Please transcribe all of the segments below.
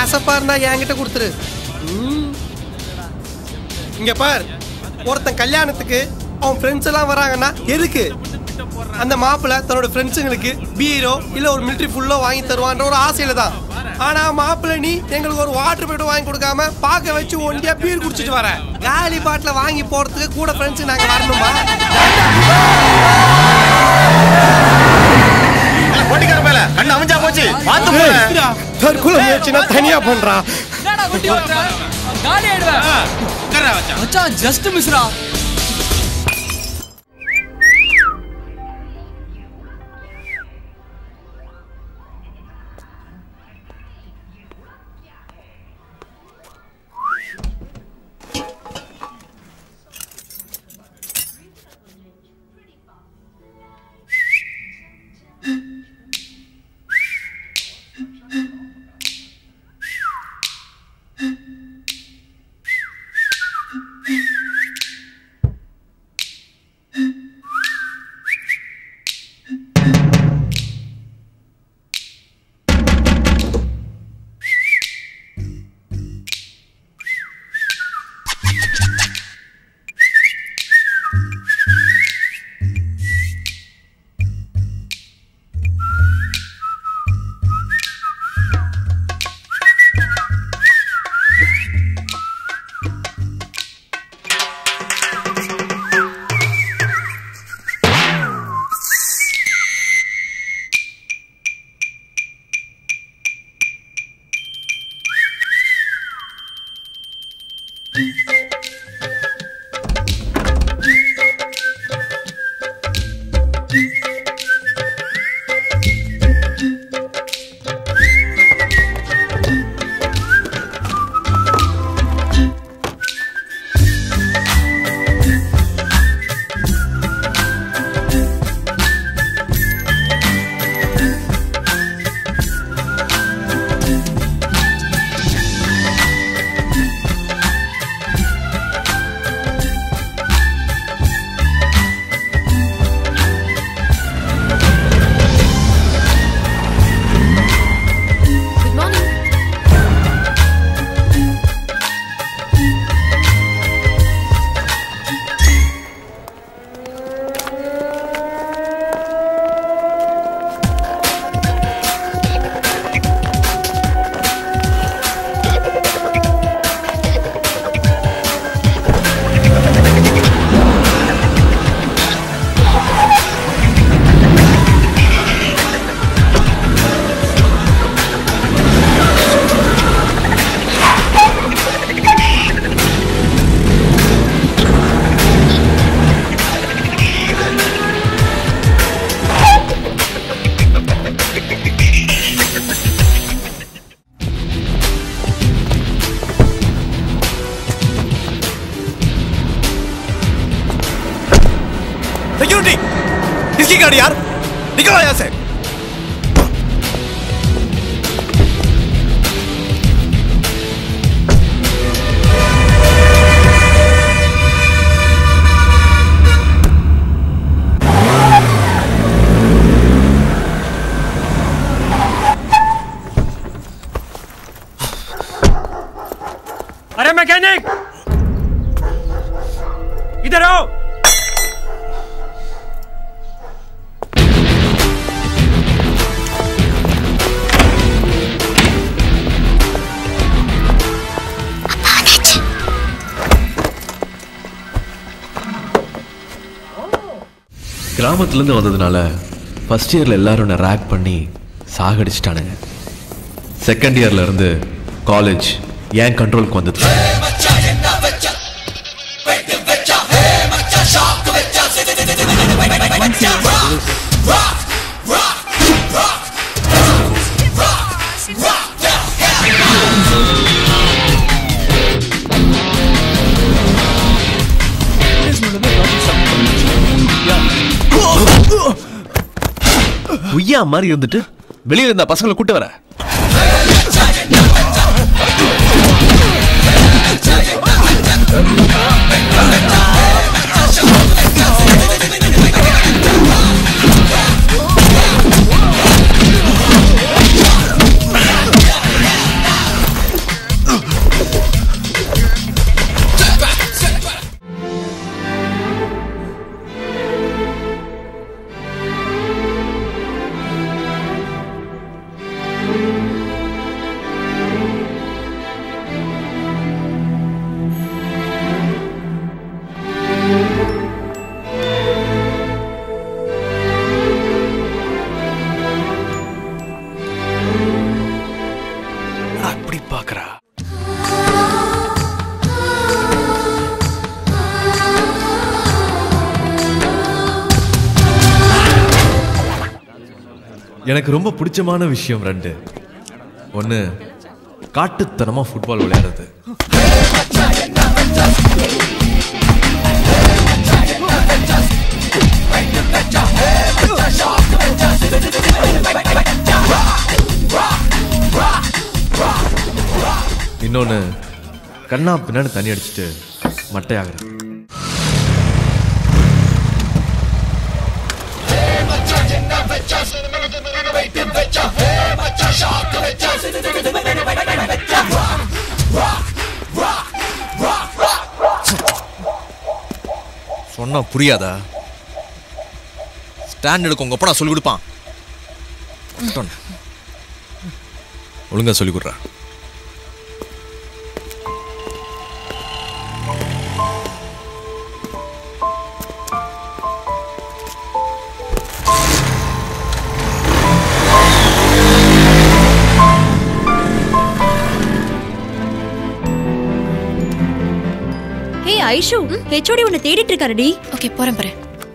கசப்பா இருந்தா என்கிட்ட கொடுத்துரு ம். இங்க பார் ஒருத்தன் கல்யாணத்துக்கு அவன் ஃப்ரெண்ட்ஸ் எல்லாம் வராங்கன்னா எதுக்கு அந்த மாப்பிள்ளை தன்னோட ஃப்ரெண்ட்ஸுங்களுக்கு பீரோ இல்ல ஒரு மிலிட்ரி ஃபுல்லோ வாங்கி தருவான்ற ஒரு ஆசையில தான் ஆனா மாப்பிள்ளை நீ எங்களுக்கு ஒரு வாட்டர் பாட்டில் வாங்கி கொடுக்காம பார்க்க வச்சு ஒண்டியா பீர் குடிச்சிட்டு வர காலி பாட்டில் வாங்கி போறதுக்கு கூட ஃப்ரெண்ட்ஸ் நாங்க வரணுமா போட்டிக்கார மேல கண்ணு அமைஞ்சா போச்சு பார்த்து போல தற்கொலை முயற்சினா தனியா பண்றா என்னடா வண்டி ஓட்டுற காலி ஆயிடுவேன் மச்சான் just Mishra good morning security किसकी गाड़ी यार निकलो यहाँ से अरे मैकेनिक इधर आओ கிராமத்துலேருந்து வந்ததுனால ஃபர்ஸ்ட் இயரில் எல்லாரும் என்னை ரேக் பண்ணி சாகடிச்சிட்டானுங்க செகண்ட் இயர்ல இருந்து காலேஜ் ஏன் கண்ட்ரோலுக்கு வந்தது உய்யா மாதிரி இருந்துட்டு வெளியே இருந்த பசங்களை கூட்டு வர எனக்கு ரொம்ப பிடிச்சமான விஷயம் ரெண்டு ஒன்று காட்டுத்தனமாக ஃபுட்பால் விளையாடுறது இன்னொன்று கண்ணா பின்னாடி தண்ணி அடிச்சுட்டு மட்டையாகிறது சொன்னா புரியாதா ஸ்டாண்டர்டுக்கு உங்க அப்பா சொல்லி கொடுப்பான் சொன்னேன். ஒழுங்கா சொல்லி கொடுறா ஹே ஐஷு ஹெச்ஓடி உன்னை தேடிட்டு இருக்காருடி ஓகே போறேன் போறேன்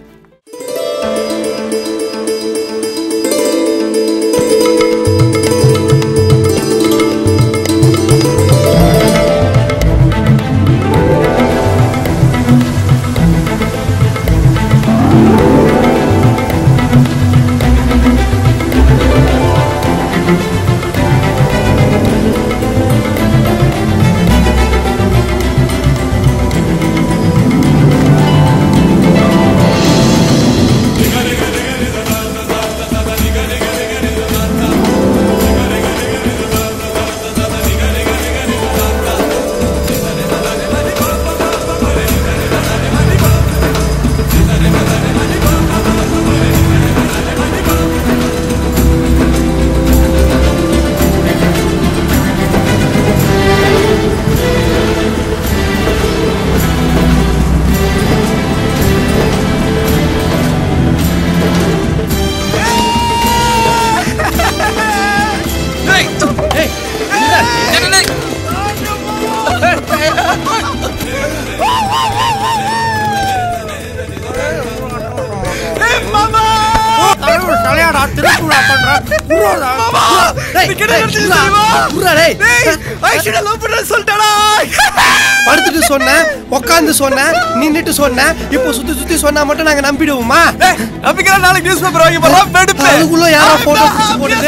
படுத்துட்டு சொன்னேன் உட்காந்து சொன்னேன் நின்னுட்டு சொன்னேன் இப்போ சுத்தி சுத்தி சொன்னா மட்டும் நாங்க நம்பிடுவோமா நம்பிக்கலாம் நாளைக்கு நியூஸ் பேப்பர் வாங்கி போலாம் அதுக்குள்ள யாரோ போட்டோ பிடிச்சு போடுது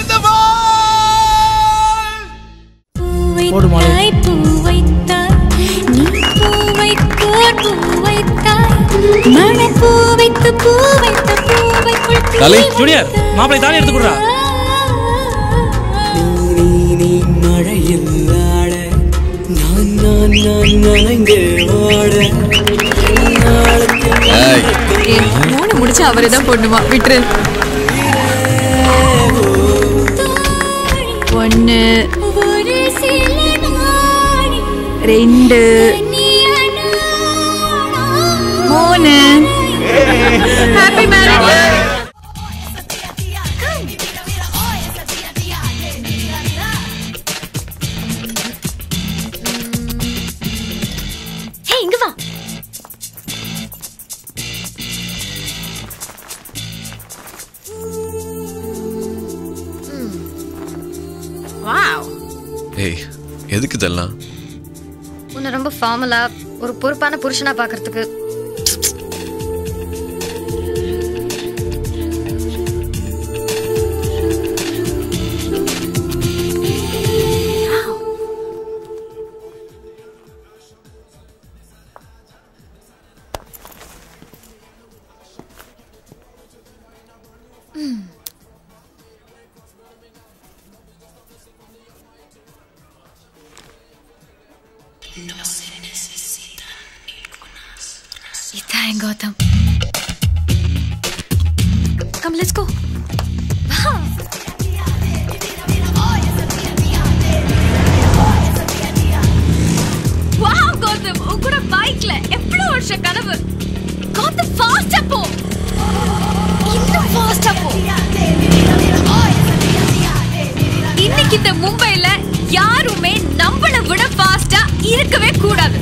பூவைத்தாய் பூவைத்தாய் நீ பூவைக்கோர் பூவைத்தாய் மணப்பூ வைத்து பூ வைத்த பூவைக்குள் தீ டாலி, ஜூனியர், மாப்பிள்ளை தாலி எடுத்து கொடுறா. நீ நீ மழையில் ஆட நான் நான் நான் நனைந்து ஓட நாளுக்கு மூணு முடிச்சு அவரே தான் போடணுமா விட்டுரு ஒன்னு ஒரு சில நாடி ரெண்டு மூணு ஹாப்பி மேரேஜ் ஹே இங்க வா வாவ் ஏய் எதுக்கு இதெல்லாம் உன்னை ரொம்ப ஃபார்மலா ஒரு பொறுப்பான புருஷனா பார்க்கறதுக்கு இதான் என் Gautham come let's go wow Gautham உன் கூட பைக்ல எவ்வளவு வருஷ கனவு கௌதம் ஃபாஸ்டா போ இன்னும் ஃபாஸ்டா போ இன்னைக்கு இந்த மும்பைல யாருமே நம்மள விட ஃபாஸ்டா இருக்கவே கூடாது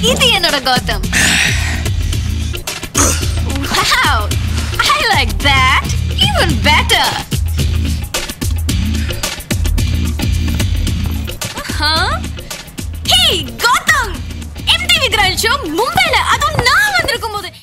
இது என்னோட Gautham Wow, I like that. Even better. Huh? Hey, Gautham MTV Grand Show மும்பைல அதுவும் நான் வந்திருக்கும் போது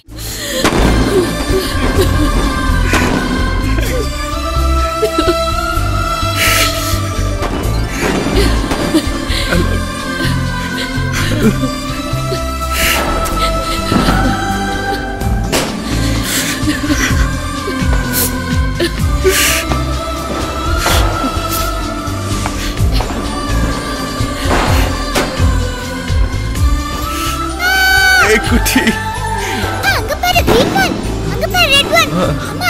ஏய் குட்டி அங்க பாரு green one அங்க பாரு red one அம்மா